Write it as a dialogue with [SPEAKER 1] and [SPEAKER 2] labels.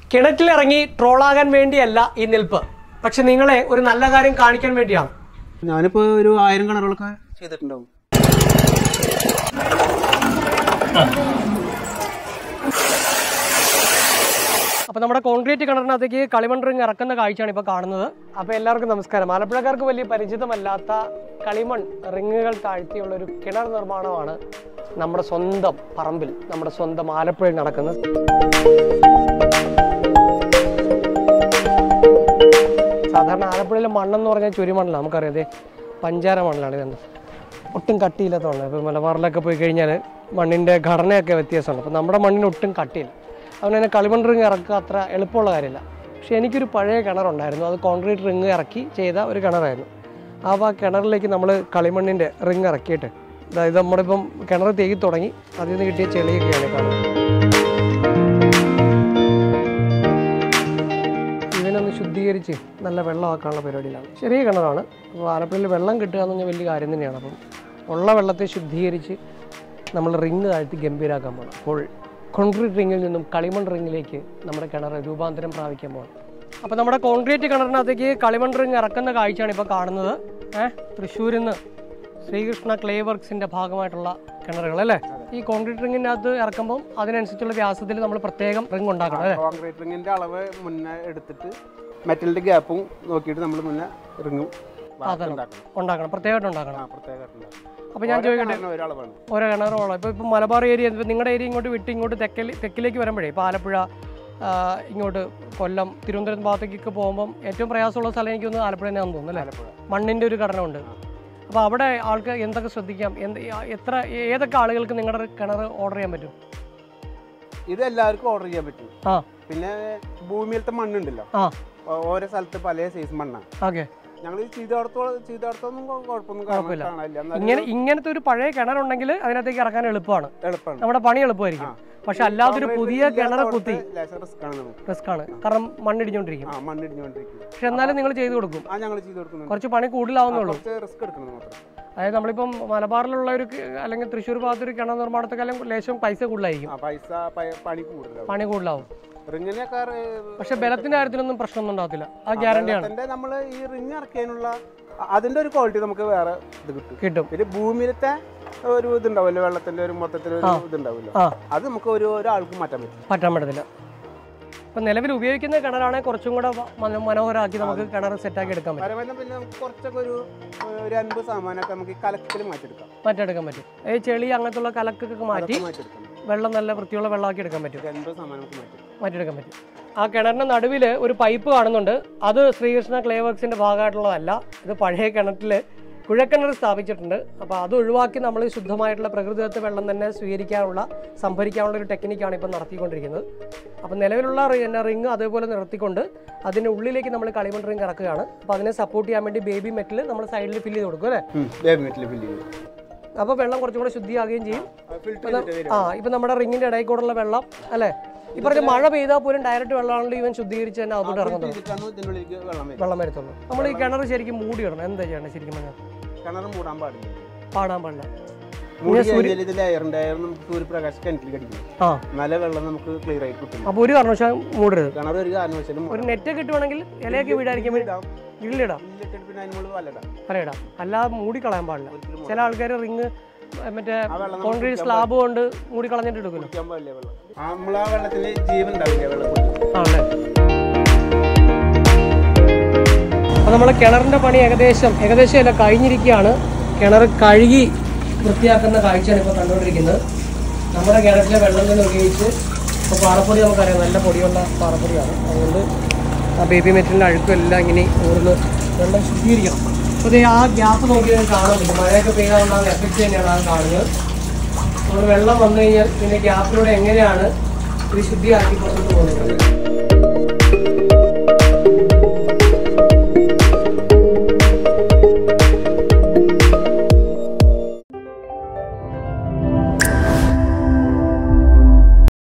[SPEAKER 1] കിണറ്റിലിറങ്ങി ട്രോളാകാൻ വേണ്ടിയല്ല ഈ നിൽപ്പ് പക്ഷെ നിങ്ങളെ ഒരു നല്ല കാര്യം കാണിക്കാൻ വേണ്ടിയാണ്
[SPEAKER 2] ഞാനിപ്പോ ഒരു ആയിരം കിണറുകളൊക്കെ ചെയ്തിട്ടുണ്ടാവും
[SPEAKER 1] അപ്പോൾ നമ്മുടെ കോൺക്രീറ്റ് കിണറിനകത്തേക്ക് കളിമൺ റിങ് ഇറക്കുന്ന കാഴ്ചയാണ് ഇപ്പോൾ കാണുന്നത് അപ്പോൾ എല്ലാവർക്കും നമസ്കാരം ആലപ്പുഴക്കാർക്ക് വലിയ പരിചിതമല്ലാത്ത കളിമൺ റിങ്ങുകൾ താഴ്ത്തിയുള്ള ഒരു കിണർ നിർമ്മാണമാണ് നമ്മുടെ സ്വന്തം പറമ്പിൽ നമ്മുടെ സ്വന്തം ആലപ്പുഴയിൽ നടക്കുന്നത് സാധാരണ ആലപ്പുഴയിലെ മണ്ണെന്ന് പറഞ്ഞാൽ ചുരിമണ്ണല്ല നമുക്കറിയാം ദേ പഞ്ചാര മണ്ണിലാണ് ഇതുണ്ട് ഒട്ടും കട്ടിയില്ലാത്ത മണ്ണ് ഇപ്പോൾ മലബാറിലൊക്കെ പോയി കഴിഞ്ഞാൽ മണ്ണിൻ്റെ ഘടനയൊക്കെ വ്യത്യാസമുണ്ട് അപ്പോൾ നമ്മുടെ മണ്ണിന് ഒട്ടും കട്ടിയില്ല അതുകൊണ്ട് തന്നെ കളിമൺ റിങ് ഇറക്കുക അത്ര എളുപ്പമുള്ള കാര്യമില്ല പക്ഷേ എനിക്കൊരു പഴയ കിണറുണ്ടായിരുന്നു അത് കോൺക്രീറ്റ് റിങ് ഇറക്കി ചെയ്ത ഒരു കിണറായിരുന്നു അപ്പോൾ ആ കിണറിലേക്ക് നമ്മൾ കളിമണ്ണിൻ്റെ റിങ് ഇറക്കിയിട്ട് അതായത് നമ്മളിപ്പം കിണർ തേകി തുടങ്ങി അതിൽ നിന്ന് കിട്ടിയ ചെളിയൊക്കെയാണ് ഈ കാണുന്നത് ഇതിനൊന്ന് ശുദ്ധീകരിച്ച് നല്ല വെള്ളമാക്കാനുള്ള പരിപാടിയിലാണ് ചെറിയ കിണറാണ് അപ്പോൾ ആലപ്പുഴയിൽ വെള്ളം കിട്ടുക എന്ന് പറഞ്ഞാൽ വലിയ കാര്യം തന്നെയാണ് അപ്പം ഉള്ള വെള്ളത്തെ ശുദ്ധീകരിച്ച് നമ്മൾ റിങ് താഴ്ത്തി ഗംഭീരാക്കാൻ പോകണം അപ്പോൾ കോൺക്രീറ്റ് റിങ്ങിൽ നിന്നും കളിമൺ റിങ്ങിലേക്ക് നമ്മുടെ കിണർ രൂപാന്തരം പ്രാപിക്കാൻ പോകണം അപ്പോൾ നമ്മുടെ കോൺക്രീറ്റ് കിണറിനകത്തേക്ക് കളിമൺ റിങ് ഇറക്കുന്ന കാഴ്ചയാണ് ഇപ്പോൾ കാണുന്നത് ഏഹ് തൃശ്ശൂരിൽ നിന്ന് ശ്രീകൃഷ്ണ ക്ലേ വർക്സിൻ്റെ ഭാഗമായിട്ടുള്ള കിണറുകൾ അല്ലേ ഈ കോൺക്രീറ്റ് റിങ്ങിനകത്ത് ഇറക്കുമ്പോൾ അതിനനുസരിച്ചുള്ള വ്യാസത്തിൽ നമ്മൾ പ്രത്യേകം റിങ് ഉണ്ടാക്കണം അല്ലേ
[SPEAKER 2] കോൺക്രീറ്റ് റിങ്ങിന്റെ അളവ് മുന്നേ എടുത്തിട്ട് മെറ്റലിന്റെ ഗ്യാപ്പും നോക്കിയിട്ട് നമ്മൾ മുന്നേ റിങ്ങും
[SPEAKER 1] അതാണ്.
[SPEAKER 2] ഉണ്ടാക്കണം
[SPEAKER 1] ഉണ്ടാക്കണം പ്രത്യേകമായിട്ട് ഉണ്ടാക്കണം
[SPEAKER 2] ആ പ്രത്യേകമായിട്ട് ഉണ്ടാക്കണം
[SPEAKER 1] അപ്പോൾ ഞാൻ
[SPEAKER 2] ഓരോ
[SPEAKER 1] ചോദിക്കട്ടെ
[SPEAKER 2] കിണറിനും ഓരോ അളവാണ്
[SPEAKER 1] ഓരോ കിണറുകളോ ഇപ്പോൾ ഇപ്പം മലബാർ ഏരിയ ഇപ്പോൾ നിങ്ങളുടെ ഏരിയ ഇങ്ങോട്ട് വിട്ട് ഇങ്ങോട്ട് തെക്കൽ തെക്കിലേക്ക് വരുമ്പോഴേ ഇപ്പോൾ ആലപ്പുഴ ആ, ഇങ്ങോട്ട് കൊല്ലം തിരുവനന്തപുരം ഭാഗത്തേക്കൊക്കെ പോകുമ്പം ഏറ്റവും പ്രയാസമുള്ള സ്ഥലം എനിക്ക് തോന്നുന്നു ആലപ്പുഴ തന്നെയാണെന്ന് തോന്നുന്നു അല്ലേ
[SPEAKER 2] ആലപ്പുഴ
[SPEAKER 1] മണ്ണിൻ്റെ ഒരു ഘടനയുണ്ട് അപ്പോൾ അവിടെ ആൾക്ക് എന്തൊക്കെ ശ്രദ്ധിക്കാം എന്ത് എത്ര ഏതൊക്കെ ആളുകൾക്ക് നിങ്ങളുടെ കിണർ ഓർഡർ ചെയ്യാൻ പറ്റും
[SPEAKER 2] ഇത് എല്ലാവർക്കും ഓർഡർ ചെയ്യാൻ പറ്റും
[SPEAKER 1] ആ
[SPEAKER 2] പിന്നെ ഭൂമിയിലത്തെ മണ്ണുണ്ടല്ലോ
[SPEAKER 1] ആ
[SPEAKER 2] ഓ- ഓരോ സ്ഥലത്ത് പല സൈസ് മണ്ണാണ്
[SPEAKER 1] ഓക്കെ
[SPEAKER 2] ഞങ്ങൾ ചെയ്തോടത്തോളം ചെയ്തോടത്തൊന്നും കുഴപ്പമൊന്നും
[SPEAKER 1] കുഴപ്പമില്ല.
[SPEAKER 2] കാണാനില്ല എന്നാലും
[SPEAKER 1] ഇങ്ങനെ ഇങ്ങനത്തെ ഒരു പഴയ കിണറുണ്ടെങ്കിൽ അതിനകത്തേക്ക് ഇറക്കാൻ എളുപ്പമാണ്
[SPEAKER 2] എളുപ്പമാണ്
[SPEAKER 1] നമ്മുടെ പണി എളുപ്പമായിരിക്കും പക്ഷെ അല്ലാതൊരു പുതിയ കിണർ കുത്തി
[SPEAKER 2] റിസ്ക് ആണ് നമുക്ക്
[SPEAKER 1] റിസ്ക് ആണ് കാരണം മണ്ണിടിഞ്ഞുകൊണ്ടിരിക്കും
[SPEAKER 2] ആ മണ്ണിടിഞ്ഞുകൊണ്ടിരിക്കും
[SPEAKER 1] പക്ഷെ എന്നാലും നിങ്ങൾ ചെയ്തു കൊടുക്കും
[SPEAKER 2] ആ ഞങ്ങൾ ചെയ്ത് കൊടുക്കുന്നുണ്ട്
[SPEAKER 1] കുറച്ച് പണി കൂടുതലാവുന്നേ ഉള്ളൂ
[SPEAKER 2] കുറച്ച് റിസ്ക് എടുക്കണം മാത്രം
[SPEAKER 1] അതായത് നമ്മളിപ്പം മലബാറിലുള്ള ഒരു ക- അല്ലെങ്കിൽ തൃശ്ശൂർ ഭാഗത്തൊരു കിണർ നിർമ്മാണത്തെക്കാളും ലേശം പൈസ കൂടുതലായിരിക്കും
[SPEAKER 2] ആ പൈസ പ- പണി കൂടുതലാവും
[SPEAKER 1] പണി കൂടുതലാവും
[SPEAKER 2] റിങ്ങിനൊക്കെ
[SPEAKER 1] പക്ഷെ ബലത്തിന്റെ കാര്യത്തിലൊന്നും പ്രശ്നമൊന്നും ഉണ്ടാകത്തില്ല ആ ഗ്യാരണ്ടിയാണ്
[SPEAKER 2] വെള്ളത്തിന്റെ നമ്മൾ ഈ റിങ് ഇറക്കാനുള്ള അ- അതിന്റെ ഒരു ക്വാളിറ്റി നമുക്ക് വേറെ ഇത് കിട്ടും
[SPEAKER 1] കിട്ടും
[SPEAKER 2] പിന്നെ ഭൂമിയിലത്തെ ഒരു ഇതുണ്ടാവില്ല വെള്ളത്തിന്റെ ഒരു മൊത്തത്തിൽ ഒരു ഇതുണ്ടാവില്ല
[SPEAKER 1] ആ
[SPEAKER 2] അത് നമുക്ക് ഒരു ഒരാൾക്ക് മാറ്റാൻ പറ്റും
[SPEAKER 1] പറ്റാൻ പറ്റത്തില്ല ഇപ്പം നിലവിൽ ഉപയോഗിക്കുന്ന കിണറാണെങ്കിൽ കുറച്ചും കൂടെ മന- മനോഹരമാക്കി നമുക്ക് കിണർ സെറ്റാക്കി എടുക്കാൻ പറ്റും
[SPEAKER 2] പരമാവധി പിന്നെ നമുക്ക് കുറച്ചൊക്കെ ഒരു ഒരു അൻപത് ശതമാനമൊക്കെ നമുക്ക് ഈ കലക്കൽ മാറ്റിയെടുക്കാം
[SPEAKER 1] മാറ്റിയെടുക്കാൻ പറ്റും ഈ ചെളി അങ്ങനത്തുള്ള കലക്കൊക്കെ മാറ്റി
[SPEAKER 2] അതൊക്കെ മാറ്റിയെടുക്കാം
[SPEAKER 1] വെള്ളം നല്ല വൃത്തിയുള്ള വെള്ളമാക്കി എടുക്കാൻ പറ്റും
[SPEAKER 2] ഒരു അൻപത് ശതമാനം നമുക്ക് മാറ്റിയെടുക്കാം
[SPEAKER 1] മാറ്റിയെടുക്കാൻ പറ്റും ആ കിണറിന്റെ നടുവിൽ ഒരു പൈപ്പ് കാണുന്നുണ്ട് അത് ശ്രീകൃഷ്ണ ക്ലേ വർക്സിന്റെ ഭാഗമായിട്ടുള്ളതല്ല ഇത് പഴയ കിണറ്റിൽ കുഴക്കിണർ സ്ഥാപിച്ചിട്ടുണ്ട് അപ്പോൾ അത് ഒഴിവാക്കി നമ്മൾ ശുദ്ധമായിട്ടുള്ള പ്രകൃതിദത്ത വെള്ളം തന്നെ സ്വീകരിക്കാനുള്ള സംഭരിക്കാനുള്ള ഒരു ടെക്നിക്കാണ് ഇപ്പോൾ നടത്തിക്കൊണ്ടിരിക്കുന്നത് അപ്പോൾ നിലവിലുള്ള റിങ് അതേപോലെ നിർത്തിക്കൊണ്ട് അതിൻ്റെ ഉള്ളിലേക്ക് നമ്മൾ കളിമൺ റിങ് ഇറക്കുകയാണ് അപ്പോൾ അതിനെ സപ്പോർട്ട് ചെയ്യാൻ വേണ്ടി ബേബി മെറ്റൽ നമ്മൾ സൈഡിൽ ഫില്ല് ചെയ്ത് കൊടുക്കും അല്ലേ
[SPEAKER 2] ബേബി വീട്ടിൽ ഫില്ല് ചെയ്യും
[SPEAKER 1] അപ്പോൾ വെള്ളം കുറച്ചും കൂടെ ശുദ്ധിയാകുകയും ചെയ്യും
[SPEAKER 2] ഫിൽറ്റർ ചെയ്തിട്ട് വരും
[SPEAKER 1] ആ ഇപ്പം നമ്മുടെ റിങ്ങിൻ്റെ ഇടയിൽ കൂടെയുള്ള വെള്ളം അല്ലേ ഈ പറഞ്ഞ മഴ പെയ്താൽ പോലും ഡയറക്റ്റ് വെള്ളമാണല്ലോ ഇവൻ ശുദ്ധീകരിച്ച് തന്നെ അകത്തോട്ട് ഇറങ്ങുന്നത്
[SPEAKER 2] ചെയ്തിട്ടാണ് ഇതിനുള്ളിലേക്ക് വെള്ളം വരും
[SPEAKER 1] വെള്ളം വരത്തുള്ളൂ നമ്മൾ ഈ കിണർ ശരിക്കും മൂടി ഇടണം എന്താ ചെയ്യണം ശരിക്കും പറഞ്ഞാൽ
[SPEAKER 2] കിണർ മൂടാൻ പാടില്ല
[SPEAKER 1] പാടാൻ പാടില്ല
[SPEAKER 2] മൂടി കഴിഞ്ഞാൽ ഇത് ലെയറിന്റെ ലെയർ നമുക്ക് സൂര്യപ്രകാശം കിണറ്റിൽ കടിക്കും
[SPEAKER 1] ആ
[SPEAKER 2] നല്ല വെള്ളം നമുക്ക് ക്ലിയർ ആയിട്ട് കിട്ടും
[SPEAKER 1] അപ്പോൾ ഒരു കാരണവശാലും മൂടരുത്
[SPEAKER 2] കിണർ ഒരു കാരണവശാലും
[SPEAKER 1] ഒരു നെറ്റ് കിട്ടുവാണെങ്കിൽ ഇലയൊക്കെ വീടായിരിക്കും വേണ്ടി
[SPEAKER 2] ഇടാം
[SPEAKER 1] ഗ്രില്ലിടാം
[SPEAKER 2] ഇല്ലിട്ടിട്ട് പിന്നെ അതിനുള്ളിൽ വലയിടാം
[SPEAKER 1] വലയിടാം അല്ലാതെ മൂടി കളയാൻ പാടില്ല
[SPEAKER 2] ഒരിക്കലും
[SPEAKER 1] ചില ആൾക്കാർ റിങ് മറ്റേ
[SPEAKER 2] ആ വെള്ളം നമുക്ക്
[SPEAKER 1] കോൺക്രീറ്റ് സ്ലാബ് കൊണ്ട് മൂടി കളഞ്ഞിട്ട് എടുക്കുമല്ലോ
[SPEAKER 2] കുടിക്കാൻ പാടില്ല വെള്ളം ആ നമ്മൾ ആ വെള്ളത്തിന് ജീവൻ ഉണ്ടാവില്ല വെള്ളം കുടിക്കും
[SPEAKER 1] ആണല്ലേ അപ്പോൾ നമ്മൾ കിണറിൻ്റെ പണി ഏകദേശം ഏകദേശം അല്ല കഴിഞ്ഞിരിക്കുകയാണ് കിണർ കഴുകി വൃത്തിയാക്കുന്ന കാഴ്ചയാണ് ഇപ്പോൾ കണ്ടുകൊണ്ടിരിക്കുന്നത് നമ്മുടെ കിണറ്റിലെ വെള്ളം തന്നെ ഉപയോഗിച്ച് ഇപ്പോൾ പാറപ്പൊടി നമുക്കറിയാം നല്ല പൊടിയുള്ള പാറപ്പൊടിയാണ് അതുകൊണ്ട് ആ ബേബി മെറ്റലിൻ്റെ അഴുക്കും എല്ലാം ഇങ്ങനെ ഊർന്ന് വെള്ളം ശുദ്ധീകരിക്കണം അപ്പോൾ ദേ ആ ഗ്യാപ്പ് നോക്കി നിങ്ങൾക്ക് കാണാൻ പറ്റും മഴയൊക്കെ പെയ്യാറുണ്ടാകുന്ന എഫക്റ്റ് തന്നെയാണ് അത് കാണുന്നത് നമ്മൾ വെള്ളം വന്നു കഴിഞ്ഞാൽ ഇതിൻ്റെ ഗ്യാപ്പിലൂടെ എങ്ങനെയാണ് ഇത് ശുദ്ധിയാക്കി പുറത്തോട്ട് പോകുന്നത്